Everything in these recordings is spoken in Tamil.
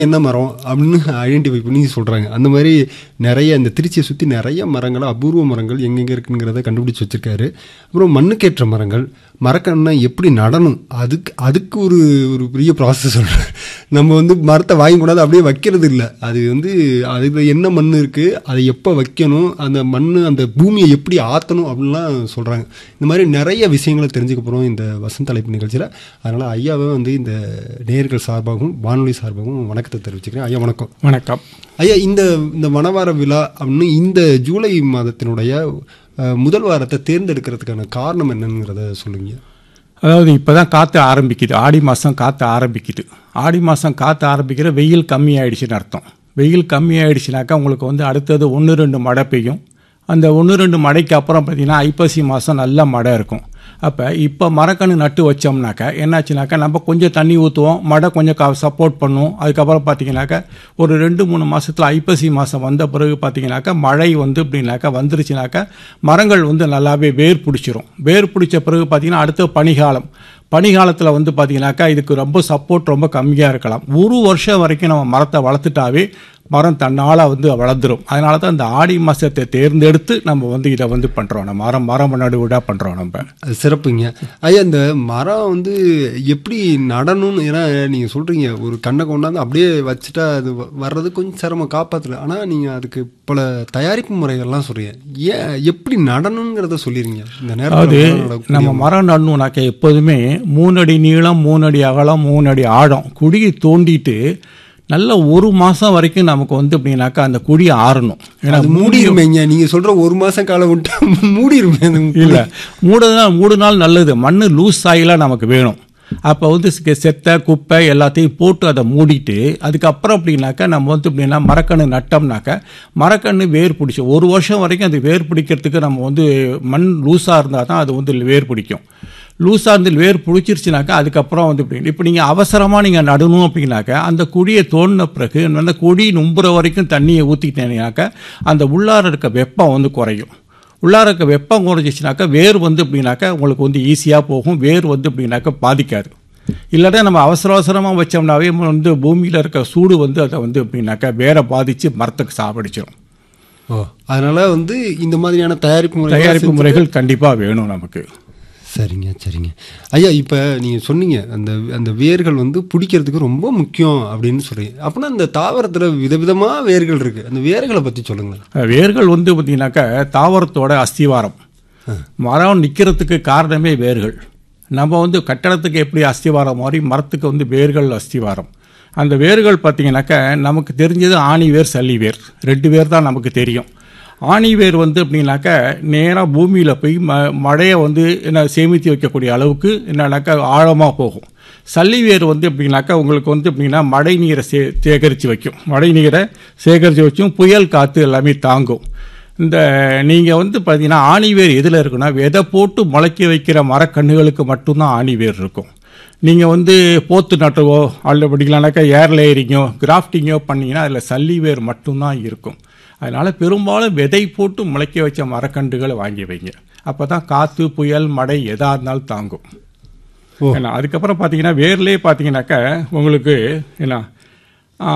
என்ன மரம் அப்படின்னு ஐடென்டிஃபை பண்ணி சொல்கிறாங்க அந்த மாதிரி நிறைய இந்த திருச்சியை சுற்றி நிறைய மரங்கள் அபூர்வ மரங்கள் எங்கெங்கே இருக்குங்கிறத கண்டுபிடிச்சி வச்சுருக்காரு அப்புறம் மண்ணுக்கேற்ற மரங்கள் மரக்கண்ணை எப்படி நடணும் அதுக்கு அதுக்கு ஒரு ஒரு பெரிய ப்ராசஸ் சொல்கிறேன் நம்ம வந்து மரத்தை வாங்கி கூடாது அப்படியே வைக்கிறது இல்லை அது வந்து அதுக்கு என்ன மண் இருக்குது அதை எப்போ வைக்கணும் அந்த மண் அந்த பூமியை எப்படி ஆற்றணும் அப்படின்லாம் சொல்கிறாங்க இந்த மாதிரி நிறைய விஷயங்களை தெரிஞ்சுக்க போகிறோம் இந்த வசந்த அழைப்பு நிகழ்ச்சியில் அதனால் ஐயாவை வந்து இந்த நேர்கள் சார்பாகவும் வானொலி சார்பாகவும் வணக்கத்தை தெரிவிச்சுக்கிறேன் ஐயா வணக்கம் வணக்கம் ஐயா இந்த இந்த வனவார விழா அப்படின்னு இந்த ஜூலை மாதத்தினுடைய அஹ், முதல் வாரத்தை தேர்ந்தெடுக்கிறதுக்கான காரணம் என்னங்கிறத சொல்லுங்க அதாவது இப்போ தான் காற்று ஆரம்பிக்குது ஆடி மாதம் காற்று ஆரம்பிக்குது ஆடி மாதம் காற்று ஆரம்பிக்கிற வெயில் கம்மி ஆயிடுச்சுன்னு அர்த்தம் வெயில் கம்மி ஆயிடுச்சுனாக்கா உங்களுக்கு வந்து அடுத்தது ஒன்று ரெண்டு மழை பெய்யும் அந்த ஒன்று ரெண்டு மழைக்கு அப்புறம் பார்த்தீங்கன்னா ஐப்பசி மாதம் நல்ல மழை இருக்கும் அப்போ இப்போ மரக்கன்று நட்டு வச்சோம்னாக்கா என்னாச்சுனாக்கா நம்ம கொஞ்சம் தண்ணி ஊற்றுவோம் மழை கொஞ்சம் க சப்போர்ட் பண்ணும் அதுக்கப்புறம் பார்த்தீங்கன்னாக்கா ஒரு ரெண்டு மூணு மாதத்தில் ஐப்பசி மாதம் வந்த பிறகு பார்த்தீங்கன்னாக்கா மழை வந்து இப்படின்னாக்கா வந்துருச்சுனாக்கா மரங்கள் வந்து நல்லாவே வேர் பிடிச்சிரும் வேர் பிடிச்ச பிறகு பார்த்தீங்கன்னா அடுத்த பனிகாலம் பனிகாலத்தில் வந்து பார்த்தீங்கன்னாக்கா இதுக்கு ரொம்ப சப்போர்ட் ரொம்ப கம்மியாக இருக்கலாம் ஒரு வருஷம் வரைக்கும் நம்ம மரத்தை வளர்த்துட்டாவே மரம் தன்னால் வந்து வளர்ந்துரும் அதனால தான் இந்த ஆடி மாதத்தை தேர்ந்தெடுத்து நம்ம வந்து இதை வந்து பண்ணுறோம் நம்ம மரம் மரம் நடுவிடாக பண்ணுறோம் நம்ம அது சிறப்புங்க ஐயா இந்த மரம் வந்து எப்படி நடணும்னு ஏன்னா நீங்கள் சொல்கிறீங்க ஒரு கண்ணை கொண்டாந்து அப்படியே வச்சுட்டா அது வ- வர்றது கொஞ்சம் சிரமம் காப்பாற்றல ஆனால் நீங்கள் அதுக்கு பல தயாரிப்பு முறைகள்லாம் சொல்கிறீங்க ஏன் எப்படி நடணுங்கிறத சொல்லிடுங்க இந்த அதாவது நேரத்தில் நடக்கக்கூடிய நம்ம மரம் நடணும்னாக்க எப்போதுமே மூணு அடி நீளம் மூணு அடி அகலம் மூணு அடி ஆழம் குழியை தோண்டிட்டு நல்ல ஒரு மாதம் வரைக்கும் நமக்கு வந்து அப்படின்னாக்கா அந்த குழி ஆறணும் ஏன்னா அது மூடிருமேங்க நீங்க சொல்ற ஒரு மாசம் காலம் விட்டா மூடிருமே அது இல்லை மூணு நாள் மூணு நாள் நல்லது மண் லூஸ் ஆயிலாக நமக்கு வேணும் அப்போ வந்து செ- செத்தை குப்பை எல்லாத்தையும் போட்டு அதை மூடிட்டு அதுக்கப்புறம் அப்படின்னாக்கா நம்ம வந்து எப்படின்னா மரக்கன்று நட்டோம்னாக்கா மரக்கன்று வேர் பிடிச்சி ஒரு வருஷம் வரைக்கும் அது வேர் பிடிக்கிறதுக்கு நம்ம வந்து மண் லூஸாக இருந்தால் தான் அது வந்து வேர் பிடிக்கும் லூஸாக இருந்து வேர் பிடிச்சிருச்சுனாக்கா அதுக்கப்புறம் வந்து இப்படி இப்போ நீங்கள் அவசரமாக நீங்கள் நடணும் அப்படின்னாக்கா அந்த குழியை தோண்டின பிறகு அந்த குழி நும்புற வரைக்கும் தண்ணியை ஊற்றிக்கிட்டேனாக்கா அந்த உள்ளார இருக்க வெப்பம் வந்து குறையும் உள்ளார இருக்க வெப்பம் குறைஞ்சிச்சுனாக்கா வேர் வந்து எப்படின்னாக்கா உங்களுக்கு வந்து ஈஸியாக போகும் வேர் வந்து எப்படின்னாக்கா பாதிக்காது இல்லாட்டா நம்ம அவசர அவசரமாக வச்சோம்னாவே வந்து பூமியில் இருக்க சூடு வந்து அதை வந்து எப்படின்னாக்கா வேரை பாதித்து மரத்துக்கு சாப்பிடிச்சிடும் ஓ அதனால வந்து இந்த மாதிரியான தயாரிப்பு முறை தயாரிப்பு முறைகள் கண்டிப்பாக வேணும் நமக்கு சரிங்க சரிங்க ஐயா இப்போ நீங்கள் சொன்னீங்க அந்த அந்த வேர்கள் வந்து பிடிக்கிறதுக்கு ரொம்ப முக்கியம் அப்படின்னு சொல்றீங்க அப்படின்னா இந்த தாவரத்தில் விதவிதமாக வேர்கள் இருக்குது அந்த வேர்களை பற்றி சொல்லுங்களேன் அஹ் வேர்கள் வந்து பார்த்தீங்கன்னாக்கா தாவரத்தோட அஸ்திவாரம் மரம் நிற்கிறதுக்கு காரணமே வேர்கள் நம்ம வந்து கட்டடத்துக்கு எப்படி அஸ்திவாரம் மாதிரி மரத்துக்கு வந்து வேர்கள் அஸ்திவாரம் அந்த வேர்கள் பார்த்தீங்கன்னாக்கா நமக்கு தெரிஞ்சது ஆணி வேர் சல்லி வேர் ரெண்டு வேர் தான் நமக்கு தெரியும் ஆணி வேர் வந்து அப்படின்னாக்கா நேராக பூமியில் போய் ம மழையை வந்து என்ன சேமித்து வைக்கக்கூடிய அளவுக்கு என்னன்னாக்கா ஆழமாக போகும் சல்லி வேர் வந்து எப்படின்னாக்கா உங்களுக்கு வந்து எப்படின்னா மழை நீரை சே சேகரித்து வைக்கும் மழை நீரை சேகரித்து வச்சும் புயல் காற்று எல்லாமே தாங்கும் இந்த நீங்கள் வந்து பார்த்தீங்கன்னா ஆணிவேர் எதில் இருக்குன்னா விதை போட்டு முளைக்க வைக்கிற மரக்கன்றுகளுக்கு மட்டும்தான் ஆணிவேர் இருக்கும் நீங்கள் வந்து போத்து நட்டுவோ அல்ல படிக்கலாம்னாக்கா ஏர் லேயரிங்கோ கிராஃப்டிங்கோ பண்ணீங்கன்னா அதில் சல்லி வேர் மட்டும்தான் இருக்கும் அதனால் பெரும்பாலும் விதை போட்டு முளைக்க வச்ச மரக்கன்றுகளை வாங்கி வைங்க அப்போ தான் காற்று புயல் மழை எதாக இருந்தாலும் தாங்கும் ஏன்னா அதுக்கப்புறம் பார்த்தீங்கன்னா வேர்லேயே பார்த்தீங்கன்னாக்கா உங்களுக்கு என்ன ஆ,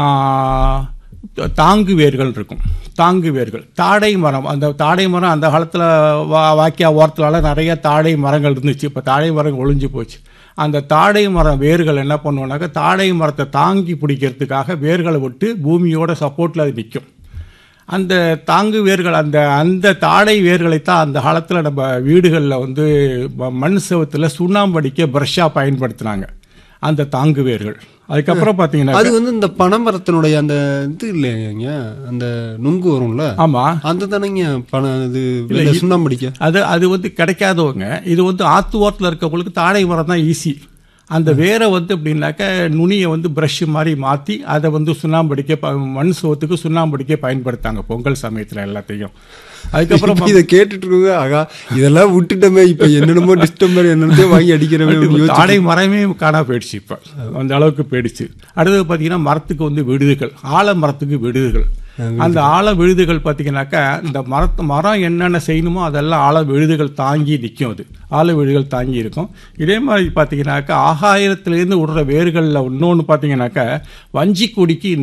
த- தாங்கு வேர்கள் இருக்கும் தாங்கு வேர்கள் தாடை மரம் அந்த தாடை மரம் அந்த காலத்தில் வா வாக்கியா ஓரத்துலால நிறைய தாடை மரங்கள் இருந்துச்சு இப்போ தாடை மரம் ஒழிஞ்சு போச்சு அந்த தாடை மரம் வேர்கள் என்ன பண்ணுவோம்னாக்கா தாடை மரத்தை தாங்கி பிடிக்கிறதுக்காக வேர்களை விட்டு பூமியோட சப்போர்ட்டில் அது நிற்கும் அந்த தாங்கு வேர்கள் அந்த அந்த தாடை வேர்களைத்தான் அந்த காலத்தில் நம்ம வீடுகளில் வந்து ம- மண் செவத்தில் சுண்ணாம்படிக்க ப்ரஷ்ஷாக பயன்படுத்தினாங்க அந்த தாங்கு வேர்கள் அதுக்கப்புறம் பார்த்தீங்கன்னா அது வந்து இந்த பனைமரத்தினுடைய அந்த இது இல்லைங்க அந்த நுங்கு வரும்ல ஆமாம் அந்த தானேங்க பண இது வெள்ளை சுண்ணாம்படிக்க அது அது வந்து கிடைக்காதவங்க இது வந்து ஆத்து ஓரத்தில் இருக்கவங்களுக்கு தாடை மரம் தான் ஈஸி அந்த வேரை வந்து எப்படின்னாக்கா நுனியை வந்து ப்ரஷ் மாதிரி மாற்றி அதை வந்து சுண்ணாம்படிக்க ப- மண் சோத்துக்கு சுண்ணாம்படிக்க பயன்படுத்தாங்க பொங்கல் சமயத்தில் எல்லாத்தையும் அதுக்கப்புறம் இப்ப இதை கேட்டுட்டு இருக்கவங்க ஆகா இதெல்லாம் விட்டுட்டோமே இப்ப என்னென்னமோ டிஸ்டம்பர் என்னென்னத்தையோ வாங்கி அடிக்கிறவே தாடை மரமே காணா போயிடுச்சு இப்போ அந்த அளவுக்கு போயிடுச்சு அடுத்தது பார்த்தீங்கன்னா மரத்துக்கு வந்து விடுதுகள் ஆல மரத்துக்கு விடுதுகள் அந்த ஆழ விழுதுகள் பார்த்தீங்கன்னாக்கா இந்த மரத்து மரம் என்னென்ன செய்யணுமோ அதெல்லாம் ஆழ விழுதுகள் தாங்கி நிற்கும் அது ஆழ விழுதுகள் தாங்கி இருக்கும் இதே மாதிரி பார்த்தீங்கன்னாக்கா ஆகாயத்திலேருந்து விடுற வேர்களில் இன்னொன்று பார்த்தீங்கன்னாக்கா வஞ்சி கொடிக்கு